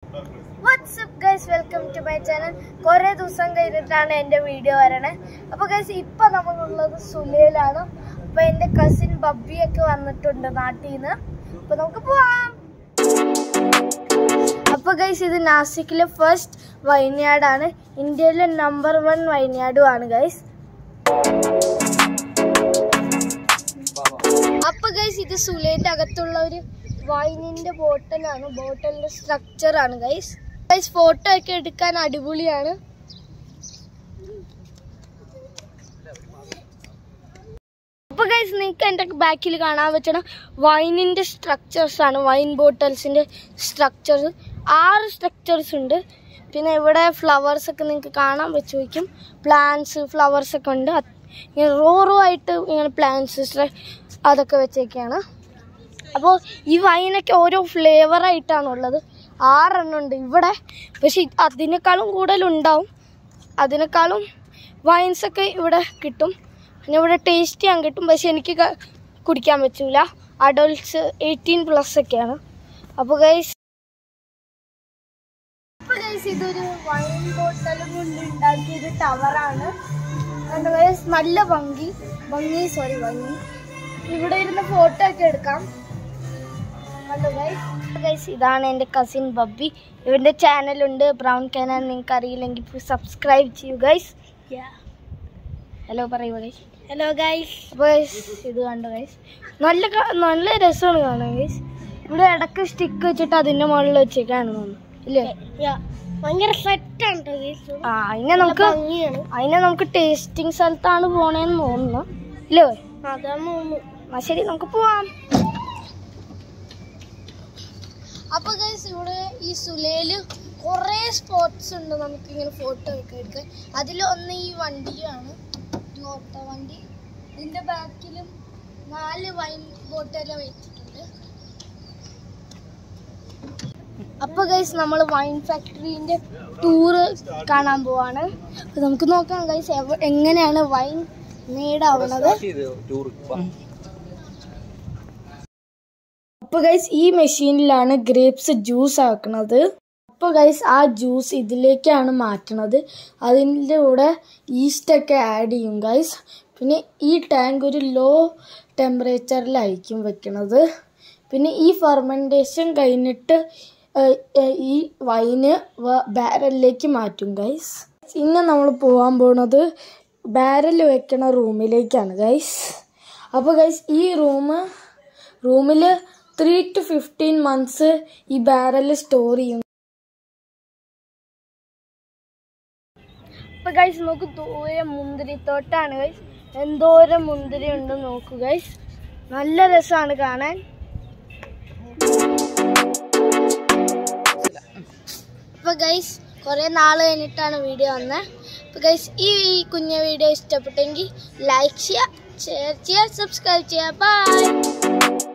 WhatsApp guys welcome to my channel കുറെ ദിവസം കഴിഞ്ഞിട്ടാണ് എൻ്റെ വീഡിയോ വരണേ അപ്പോൾ ഗൈസ് ഇപ്പൊ നമ്മളുള്ളത് സുലയിലാണ് അപ്പൊ എൻ്റെ കസിൻ ബബ്ബിയൊക്കെ വന്നിട്ടുണ്ട് നാട്ടിൽ നിന്ന് അപ്പൊ നമുക്ക് പോവാം അപ്പൊ ഗൈസ് ഇത് നാസിക്കിലെ ഫസ്റ്റ് വൈൻയാർഡാണ് ഇന്ത്യയിലെ നമ്പർ വൺ വൈൻയാർഡും ആണ് ഗൈസ് അപ്പൊ ഗൈസ് ഇത് സുലേന്റെ അകത്തുള്ള ഒരു വൈനിന്റെ ബോട്ടലാണ് ബോട്ടലിന്റെ സ്ട്രക്ചർ ആണ് ഗൈസ് ഗൈസ് ഫോട്ടോ ഒക്കെ എടുക്കാൻ അടിപൊളിയാണ് അപ്പൊ ഗൈസ് നിങ്ങൾക്ക് എൻ്റെ ബാക്കിൽ കാണാൻ പറ്റണ വൈനിന്റെ സ്ട്രക്ചേഴ്സ് ആണ് വൈൻ ബോട്ടൽസിന്റെ സ്ട്രക്ചേഴ്സ് ആറ് സ്ട്രക്ചേഴ്സ് ഉണ്ട് പിന്നെ ഇവിടെ ഫ്ലവേഴ്സ് ഒക്കെ നിങ്ങൾക്ക് കാണാൻ വെച്ച് വയ്ക്കും പ്ലാന്റ്സ് ഫ്ലവേഴ്സ് ഒക്കെ ഉണ്ട് അത് ഇങ്ങനെ റോ റോ ആയിട്ട് ഇങ്ങനെ പ്ലാന്റ്സ് അതൊക്കെ വെച്ചേക്കാണ് അപ്പോൾ ഈ വൈനൊക്കെ ഓരോ ഫ്ലേവർ ആയിട്ടാണ് ഉള്ളത് ആറെണ്ണം ഉണ്ട് ഇവിടെ പക്ഷെ ഇത് അതിനേക്കാളും കൂടുതലുണ്ടാവും അതിനേക്കാളും വൈൻസ് ഒക്കെ ഇവിടെ കിട്ടും പിന്നെ ഇവിടെ ടേസ്റ്റ് ചെയ്യാൻ കിട്ടും പക്ഷെ എനിക്ക് ക- കുടിക്കാൻ പറ്റൂല അഡൾട്ട്സ് എയ്റ്റീൻ പ്ലസ് ഒക്കെയാണ് അപ്പോൾ ഗൈസ് അപ്പോൾ ഗൈസ് ഇതൊരു വൈൻ ബോട്ടലും കൊണ്ട് ഉണ്ടാക്കിയൊരു ടവറാണ് കണ്ടോ ഗൈസ് നല്ല ഭംഗി ഭംഗി സോറി ഭംഗി ഇവിടെ ഇരുന്ന് ഫോട്ടോ ഒക്കെ എടുക്കാം കണ്ടോ ഗൈസ് ഗൈസ് ഇതാണ് എൻ്റെ കസിൻ ബബ്ബി ഇവൻ്റെ ചാനലുണ്ട് ബ്രൗൺ കാനാൻ നിങ്ങൾക്ക് അറിയില്ലെങ്കിൽ സബ്സ്ക്രൈബ് ചെയ്യൂ ഗൈസ് ഹലോ പറയൂ ഗൈസ് ഹലോ ഗൈസ് അപ്പോൾ ഗൈസ് ഇത് കണ്ടോ ഗൈസ് നല്ല ക- നല്ല രസമാണ് കാണാൻ ഗൈസ് ഇവിടെ ഇടയ്ക്ക് സ്റ്റിക്ക് വെച്ചിട്ട് അതിൻ്റെ മുകളിൽ വെച്ചേക്കാണ് തോന്നുന്നു ഇല്ലേ ഭയങ്കര സെറ്റാണ് ആ അതിനെ നമുക്ക് അതിനെ നമുക്ക് ടേസ്റ്റിംഗ് സ്ഥലത്താണ് പോണേന്ന് തോന്നുന്നു ഇല്ലേ അതാണ് തോന്നുന്നു ആ ശരി നമുക്ക് പോവാം അപ്പൊ ഗൈസ് ഇവിടെ ഈ സുലയില് കുറേ സ്പോട്ട്സ് ഉണ്ട് നമുക്ക് ഇങ്ങനെ ഫോട്ടോ ഒക്കെ എടുക്കാൻ അതിൽ ഒന്ന് ഈ വണ്ടിയാണ് ഈ ഓട്ടോ വണ്ടി ഇതിന്റെ ബാക്കിലും നാല് വൈൻ ബോട്ടെല്ലാം വെച്ചിട്ടുണ്ട് അപ്പൊ ഗൈസ് നമ്മൾ വൈൻ ഫാക്ടറിന്റെ ടൂറ് കാണാൻ പോവാണ് അപ്പൊ നമുക്ക് നോക്കാം ഗൈസ് എങ്ങനെയാണ് വൈൻ മെയ്ഡാവണത് അപ്പൊ ഗൈസ് ഈ മെഷീനിലാണ് ഗ്രേപ്സ് ജ്യൂസ് ആക്കുന്നത് അപ്പൊ ഗൈസ് ആ ജ്യൂസ് ഇതിലേക്കാണ് മാറ്റണത് അതിൻ്റെ കൂടെ ഈസ്റ്റ് ഒക്കെ ആഡ് ചെയ്യും ഗൈസ് പിന്നെ ഈ ടാങ്ക് ഒരു ലോ ടെമ്പറേച്ചറിലായിരിക്കും വെക്കണത് പിന്നെ ഈ ഫെർമെൻറ്റേഷൻ കഴിഞ്ഞിട്ട് ഏഹ്, ഏഹ്, ഈ വൈന് ബാരലിലേക്ക് മാറ്റും ഗൈസ് ഇന്ന് നമ്മൾ പോകാൻ പോണത് ബാരൽ വെക്കണ റൂമിലേക്കാണ് ഗൈസ് അപ്പോൾ ഗൈസ് ഈ റൂം റൂമിൽ ത്രീ ടു ഫിഫ്റ്റീൻ മന്ത്സ് ഈ ബാരൽ സ്റ്റോർ ചെയ്യും ഇപ്പൊ ഗൈസ് നോക്ക് ദൂരെ മുന്തിരിത്തോട്ടാണ് ഗൈസ് എന്തോരം മുന്തിരി ഉണ്ട് നോക്കൂ ഗൈസ് നല്ല രസമാണ് കാണാൻ ഇപ്പൊ ഗൈസ് കുറെ നാൾ കഴിഞ്ഞിട്ടാണ് വീഡിയോ വന്നത് അപ്പൊ ഗൈസ് ഈ കുഞ്ഞ വീഡിയോ ഇഷ്ടപ്പെട്ടെങ്കിൽ ലൈക്ക് ചെയ്യുക ഷെയർ ചെയ്യുക സബ്സ്ക്രൈബ് ചെയ്യുക ബൈ